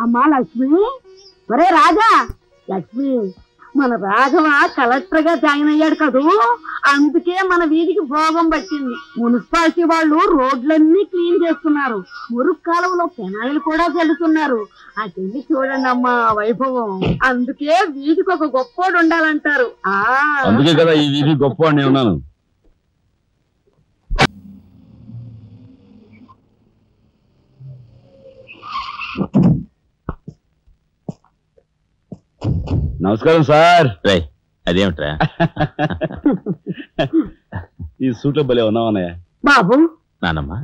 అమ్మా లక్ష్మి ఒరే రాజా లక్ష్మి మన రాఘవ కలెక్టర్ గా జాయిన్ అయ్యాడు కదూ అందుకే మన వీధికి భోగం పట్టింది మున్సిపాలిటీ వాళ్ళు రోడ్లన్నీ క్లీన్ చేస్తున్నారు మురుగు కాలువలో పెనాయిలు కూడా చల్లుతున్నారు అటెళ్ళి చూడండి అమ్మా ఆ వైభవం అందుకే వీధికి ఒక గొప్పోడు ఉండాలంటారు ఆ అందుకే కదా ఈ వీధి గొప్ప అని ఉన్నాను నమస్కారం సార్ రే అదేమిట్రా ఈ సూట్ లో భలే ఉన్నావన్నయ్య బాబు నానమ్మ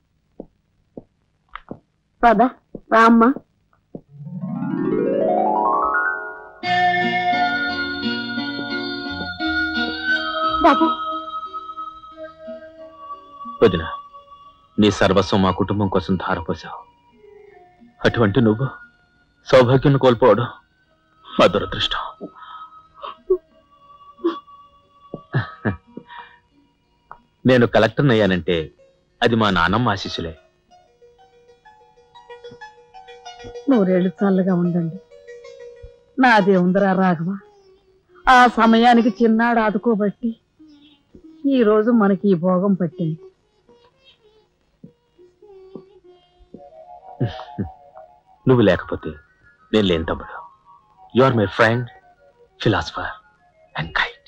పద రామ్మా బాబు వదిన నీ సర్వస్వం మా కుటుంబం కోసం ధారపోసావు అటువంటి నువ్వు సౌభాగ్యం కోల్పోవడం మా దురదృష్టం నేను కలెక్టర్ అయ్యానంటే అది మా నాన్నమ్మ ఆశీస్సులే నూరేళ్ళు చల్లగా ఉండండి నాదే ఉందిరా రాఘవ ఆ సమయానికి చిన్నాడు ఆదుకోబట్టి ఈ రోజు మనకి ఈ భోగం పట్టింది నువ్వు లేకపోతే నేను లేని తమ్ముడు you are my friend philosopher and guide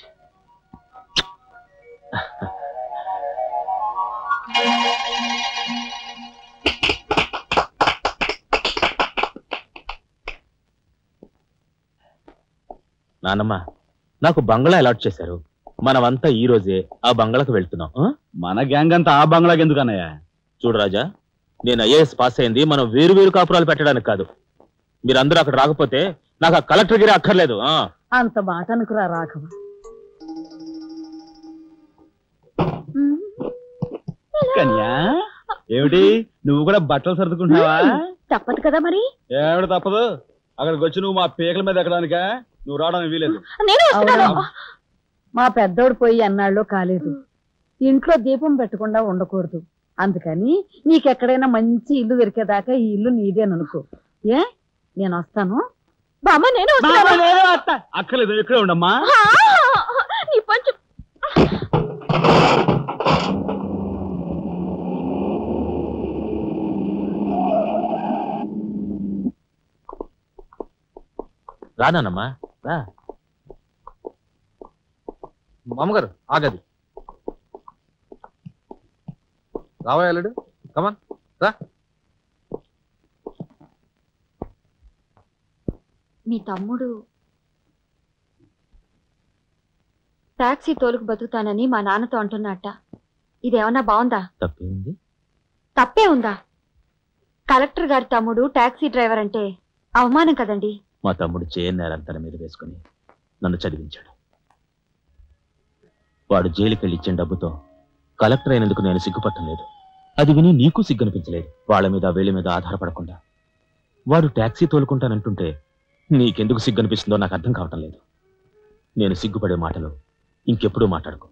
నానమ్మ నాకు బంగ్లా అలాట్ చేశారు మనమంతా ఈ రోజే ఆ బంగ్లాకు వెళ్తున్నాం ఆ? మన గ్యాంగ్ అంతా ఆ బంగ్లాకి ఎందుకు అన్నయ్య చూడు రాజా నేను ఐఏఎస్ పాస్ అయింది మనం వేరు వేరు కాపురాలు పెట్టడానికి కాదు మీరందరూ అక్కడ రాకపోతే నాకు ఆ కలెక్టర్ గిరి అక్కర్లేదు ఆ అంత మాట అనుకురా రాఘవ కన్యా ఏమిటి నువ్వు కూడా బట్టలు సర్దుకుంటున్నావా తప్పదు కదా మరి ఏమిటి తప్పదు అక్కడికి వచ్చి నువ్వు మా పీకల మీద ఎక్కడానికా నువ్వు రావడానికి వీలేదు నేను మా పెద్దోడు పోయి అన్నాళ్ళు కాలేదు ఇంట్లో దీపం పెట్టకుండా ఉండకూడదు అందుకని నీకెక్కడైనా మంచి ఇల్లు దొరికేదాకా ఈ ఇల్లు నీదేననుకో ఏ నేను వస్తాను బామ్మ నేను అక్కర్లేదు ఇక్కడే ఉండమ్మా నీ పంచు రానానమ్మా రా మామగారు ఆగది రావా అల్లుడు కమాన్ రా మీ తమ్ముడు టాక్సీ తోలుకు బతుకుతానని మా నాన్నతో అంటున్నట్ట ఇదేమన్నా బాగుందా తప్పేంది తప్పే ఉందా కలెక్టర్ గారి తమ్ముడు టాక్సీ డ్రైవర్ అంటే అవమానం కదండి మా తమ్ముడు చేయన్నారని తన మీద వేసుకుని నన్ను చదివించాడు వాడు జైలుకెళ్ళి ఇచ్చిన డబ్బుతో కలెక్టర్ అయినందుకు నేను సిగ్గుపట్టలేదు అది విని నీకు సిగ్గనిపించలేదు వాళ్ళ మీద వీళ్ళ మీద ఆధారపడకుండా వాడు టాక్సీ తోలుకుంటానంటుంటే నీకెందుకు సిగ్గనిపిస్తుందో నాకు అర్థం కావటం లేదు నేను సిగ్గుపడే మాటలు ఇంకెప్పుడూ మాట్లాడుకో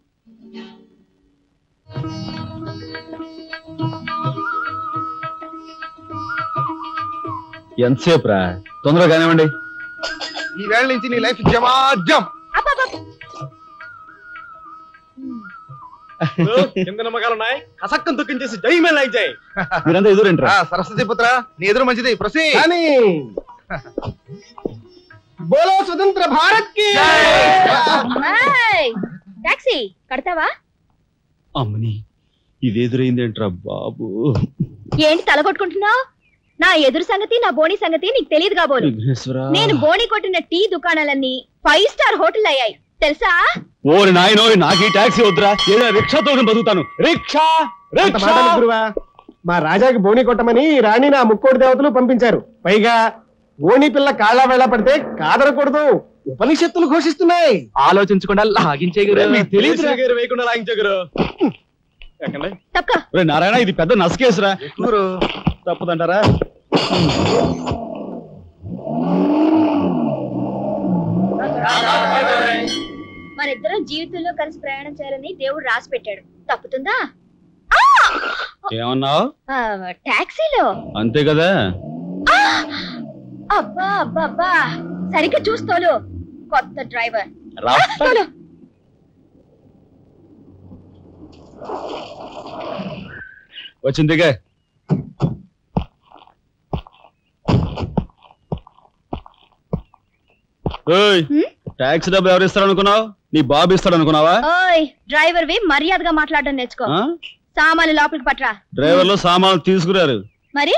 ఎంతసేపు రా తొందరగా కానివ్వండి ఈ వేళ నుంచి నీ లైఫ్ జమాజం కింద నమ్మకాలు ఉన్నాయి కసక్కం తొక్కించేసి జై మేల్ లైక్ జై మీరంతా ఎదురేంట్రా ఆ, సరస్వతి పుత్ర నీ ఎదురు మంచిది ప్రొసీ కానీ బోలో స్వతంత్ర భారత్ కి టాక్సీ కడతావా అమ్మని ఇది ఎదురైందేంట్రా బాబు ఏంటి తలగొట్టుకుంటున్నావు నా ఎదురు సంగతి నా బోని సంగతి నీకు తెలియదు కాబోలు విఘ్నేశ్వరా నేను బోని కొట్టిన టీ దుకాణాలన్నీ ఫైవ్ స్టార్ హోటల్ అయ్యాయి తెలుసా ఓరి నాయనో నాకు ఈ టాక్సీ వద్దురా ఏదో రిక్షా తోని బతుకుతాను రిక్షా అంత రిక్షా మాట అనకు గురువా మా రాజాకి బోని కొట్టమని రాణిని ఆ ముక్కోటి దేవతలు పంపించారు పైగా ఓణి పిల్ల కాళ్ళ వేళ పడితే కాదరకూడదు ఉపనిషత్తులు ఘోషిస్తున్నాయి ఆలోచించకుండా లాగించే మీకు తెలియదురా వేయకుండా లాగించగరు తక్క ఒరే నారాయణ ఇది పెద్ద నసకేసురా గురు తప్పదంటారా మనిద్దరం జీవితంలో కలిసి ప్రయాణం చేయాలని దేవుడు రాసి పెట్టాడు తప్పుతుందా ఏమన్నావు ఆ, టాక్సీలో అంతే కదా అబ్బా అబ్బా అబ్బా సరిగ్గా చూస్తోలు కొత్త డ్రైవర్ రాస్తా తోలు వచ్చిందిగా ఏయ్ హ్మ్? ట్యాక్సీ డబ్బులు ఎవరు ఇస్తారు అనుకున్నావు నీ బాబు ఇస్తాడు అనుకున్నావా ఓయ్ డ్రైవర్ వి మర్యాదగా మాట్లాడడం నేర్చుకో ఆ? సామాన్లు లోపలికి పట్రా డ్రైవర్లు సామాన్లు తీసుకురారు మరి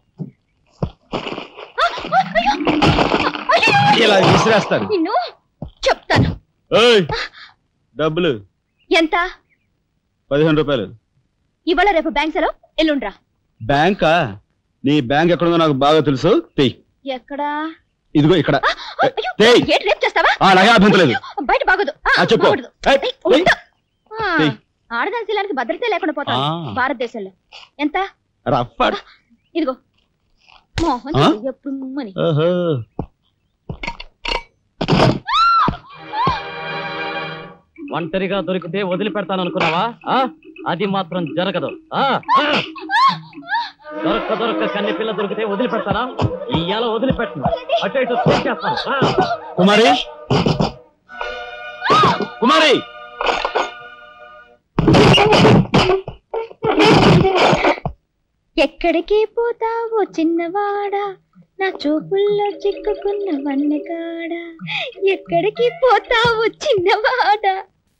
ఆ, ఆ, అయ్యో! అయ్యో! ఇలా విసిరేస్తారు నిన్ను చెప్తాను ఏయ్ డబ్బులు ఎంత పదిహేను రూపాయలు ఇవాళ రేపు బ్యాంక్ సెలవు ఎల్లుండ్రా బ్యాంకా నీ బ్యాంక్ ఎక్కడుందో నాకు బాగా తెలుసు తెయ్ ఎక్కడా ఇదిగో ఇక్కడ ఆ, అయ్యో! తెయ్ ఏంటి రేపు చేస్తావా ఆ, అలాగే అభ్యంతరం లేదు బయట బాగోదు ఆ, ఆ, చెప్పు బాగోదు. ఏయ్, ఏయ్, ఏయ్. ఉండు. ఆ, ఏయ్. ఆడదాని శీలానికి భద్రత లేకుండా పోతాం ఆ. భారతదేశంలో ఎంత రఫ్ ఆడు. ఇదిగో మోహన్ ఆ? ఎప్పుడు మని ఓహో ఒంటరిగా దొరికితే వదిలిపెడతాను అనుకున్నావా ఆ? అది మాత్రం జరగదు ఆ? ఆ! దొరక్క దొరక్క కన్నె పిల్ల దొరికితే వదిలిపెడతానా ఇయ్యాల వదిలిపెట్టను అటు ఇటు చేస్తాను కుమారి కుమారి ఎక్కడికి పోతావో చిన్నవాడా నా చూపుల్లో చిక్కుకున్న వన్నెకాడ ఎక్కడికి పోతావో చిన్నవాడా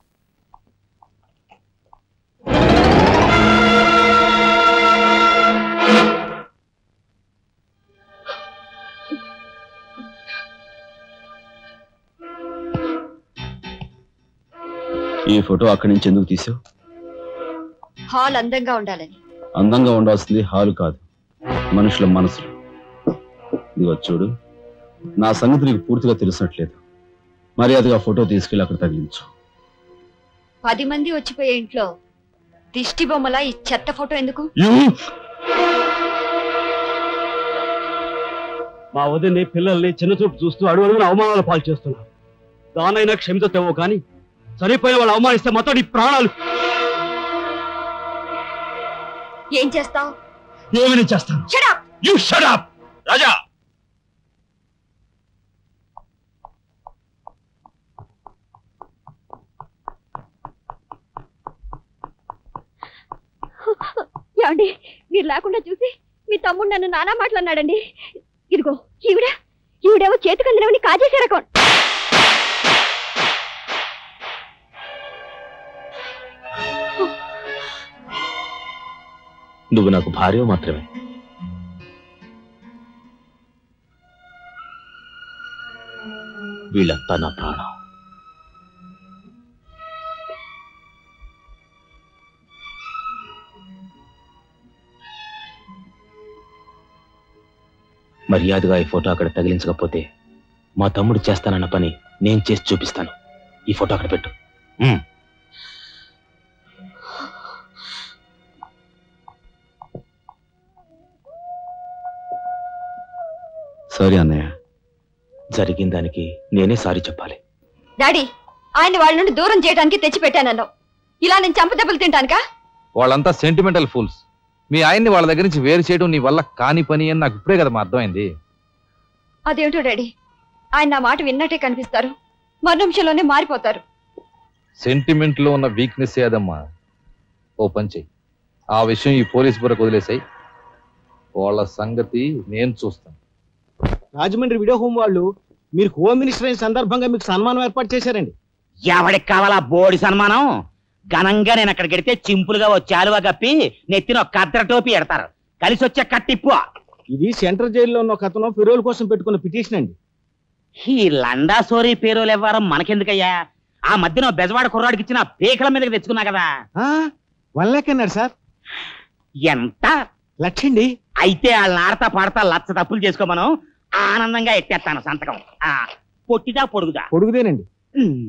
ఈ ఫోటో అక్కడి నుంచి ఎందుకు తీసావు హాల్ అందంగా ఉండాలని అందంగా ఉండాల్సింది హాలు కాదు మనుషుల మనసులు ఇదిగో చూడు నా సంగతి నీకు పూర్తిగా తెలిసినట్లేదు మర్యాదగా ఫోటో తీసుకెళ్ళి అక్కడ తగిలించు పది మంది వచ్చిపోయే ఇంట్లో దిష్టి బొమ్మల ఈ చెత్త ఫోటో ఎందుకు మా వదిని పిల్లల్ని చిన్న చూపు చూస్తూ అడుగు అడుగున అవమానాలు పాలు చేస్తున్నారు దానైనా క్షమితేవో కానీ చనిపోయిన వాళ్ళు అవమానిస్తే మొత్తం నీ ప్రాణాలు ఏం చేస్తావు ఏమని చేస్తాను యు షట్ అప్ రాజా ఏమండి మీరు లేకుండా చూసి మీ తమ్ముడు నన్ను నానా మాట్లాడినాడండి ఇదిగో ఈవిడ ఈవిడేమో చేతికి అందినవని కాజేశారు అకౌంట్ నువ్వు నాకు భార్య మాత్రమే వీళ్ళంతా నా ప్రాణం మర్యాదగా ఈ ఫోటో అక్కడ తగిలించకపోతే మా తమ్ముడు చేస్తానన్న పని నేను చేసి చూపిస్తాను ఈ ఫోటో అక్కడ పెట్టు ఉమ్. సరే అన్నయ్య జరిగిన దానికి నేనే సారీ చెప్పాలి డాడీ ఆయన వాళ్ళ నుండి దూరం చేయడానికి తెచ్చి పెట్టానన్నావు ఇలా నేను చంపదెబ్బలు తింటానుకా వాళ్ళంతా సెంటిమెంటల్ ఫూల్స్ మీ ఆయన్ని వాళ్ళ దగ్గర నుంచి వేరు చేయడం నీ వల్ల కాని పని అని నాకు ఇప్పుడే కదా అర్థమైంది అదేమిటో డాడీ ఆయన నా మాట విన్నట్టే కనిపిస్తారు మరు నిమిషంలోనే మారిపోతారు సెంటిమెంట్ లో ఉన్న వీక్నెస్ ఏదమ్మా ఓ పని చెయ్యి ఆ విషయం ఈ పోలీస్ బుర్రకు వదిలేసాయి వాళ్ళ సంగతి నేను చూస్తాను రాజమండ్రి వీడియో హోమ్ వాళ్ళు మీరు హోమ్ మినిస్టర్ అయిన సందర్భంగా మీకు సన్మానం ఏర్పాటు చేశారండి ఎవడికి కావాలా బోడి సన్మానం ఘనంగా నేను అక్కడికి వెడితే చింపులుగా ఓ చాలువ కప్పి నెత్తిన ఒక కద్ర టోపీ ఎడతారు కలిసి వచ్చే కట్టిప్పు ఇది సెంట్రల్ జైల్లో ఉన్న ఒక అతను ఫిరోల్ కోసం పెట్టుకున్న పిటిషన్ అండి ఈ లండా సోరీ పేరులు ఇవ్వడం మనకెందుకయ్యా ఆ మధ్యన ఓ బెజవాడ కుర్రాడికి ఇచ్చిన పీకల మీదకి తెచ్చుకున్నా కదా వన్ లాక్ అన్నాడు సార్ ఎంత లక్షండి అయితే వాళ్ళని ఆడతా పాడతా లచ్చ తప్పులు చేసుకోమను ఆనందంగా ఎట్టేస్తాను సంతకం ఆ పొట్టిదా పొడుగుదా పొడుగుదేనండి ఉమ్.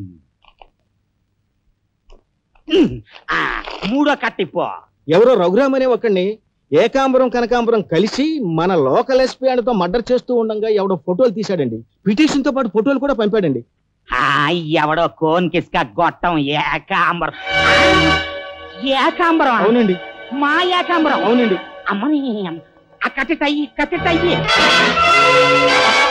ఉమ్. ఆ, మూడో కట్టిప్పు ఎవరో రఘురామ్ అనే ఒకడిని ఏకాంబరం కనకాంబరం కలిసి మన లోకల్ ఎస్పీ ఆయనతో మర్డర్ చేస్తూ ఉండగా ఎవడో ఫోటోలు తీశాడండి పిటిషన్ తో పాటు ఫోటోలు కూడా పంపాడండి ఆ, ఎవడో కోన్ కిస్క గొట్టం ఏకాంబరం ఆ, ఏకాంబరం అవునండి మా ఏకాంబరం అవునండి అమ్మని ఆ కత్తి తయ్యి కత్తి తయ్యి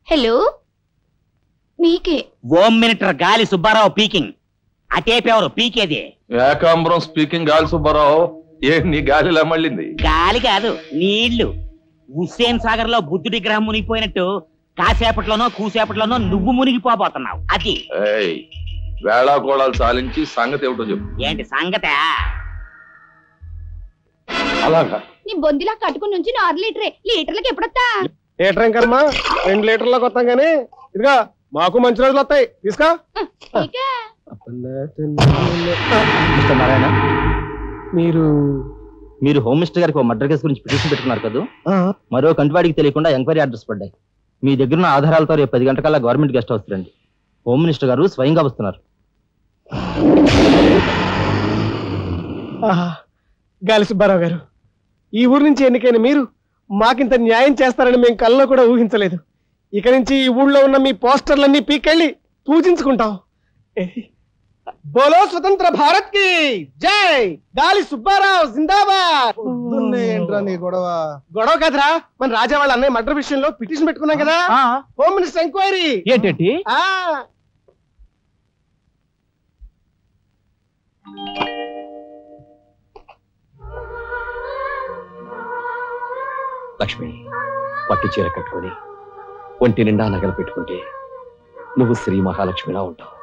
హలో మీకే ఓం మినిటర్ గాలి సుబ్బారావు పీకింగ్ అటేపెవరు పీకేది ఏకాంబరం స్పీకింగ్ గాలి సుబ్బారావు ఏ నీ గాలిలా మళ్ళింది గాలి కాదు నీళ్లు హుస్సేన్ సాగర్ లో బుద్ధుడి గ్రహం మునిగిపోయినట్టు కాసేపట్లోనో కూసేపట్లోనో నువ్వు మునిగిపోబోతున్నావు అది ఏయ్ వేళాకోళాలు సాలించి సంగతి ఏమిటో చెప్పు ఏంటి సంగతే అలాగా నీ బొందిలా కట్టుకుని నుంచి ఆరు లీటరే లీటర్లకు ఎప్పుడొస్తా లీటర్ ఏం కర్మ రెండు లీటర్లకు వస్తాం కానీ ఇదిగా మాకు మంచి రోజులు వస్తాయి తీసుకో ఇక మిస్టర్ నారాయణ మీరు మీరు హోమ్ మినిస్టర్ గారికి ఒక మర్డర్ కేసు గురించి పిటిషన్ పెట్టుకున్నారు కదా మరో కంటివాడికి తెలియకుండా ఎంక్వైరీ అడ్రస్ పడ్డాయి మీ దగ్గర ఉన్న ఆధారాలతో రేపు పది గంటకల్లా గవర్నమెంట్ గెస్ట్ హౌస్ రండి హోమ్ మినిస్టర్ గారు స్వయంగా వస్తున్నారు ఆహా, గాలి సుబ్బారావు గారు ఈ ఊరు నుంచి ఎన్నికైన మీరు మాకింత న్యాయం చేస్తారని మేము కల్లో కూడా ఊహించలేదు ఇక నుంచి ఈ ఊళ్ళో ఉన్న మీ పోస్టర్లన్నీ పీకెళ్ళి పూజించుకుంటాం బోలో స్వతంత్ర భారత్ కి జై గాలి సుబ్బారావు జిందాబాద్ ఏంట్రా నీ గొడవ గొడవ కదరా మన రాజా వాళ్ళ అన్నయ్య మర్డర్ విషయంలో పిటిషన్ పెట్టుకున్నాం కదా హోమ్ మినిస్టర్ ఎంక్వైరీ ఏంటంటే ఆ లక్ష్మి పట్టు చీర కట్టుకొని ఒంటి నిండా నగలు పెట్టుకుంటే నువ్వు శ్రీ మహాలక్ష్మిలా ఉంటావు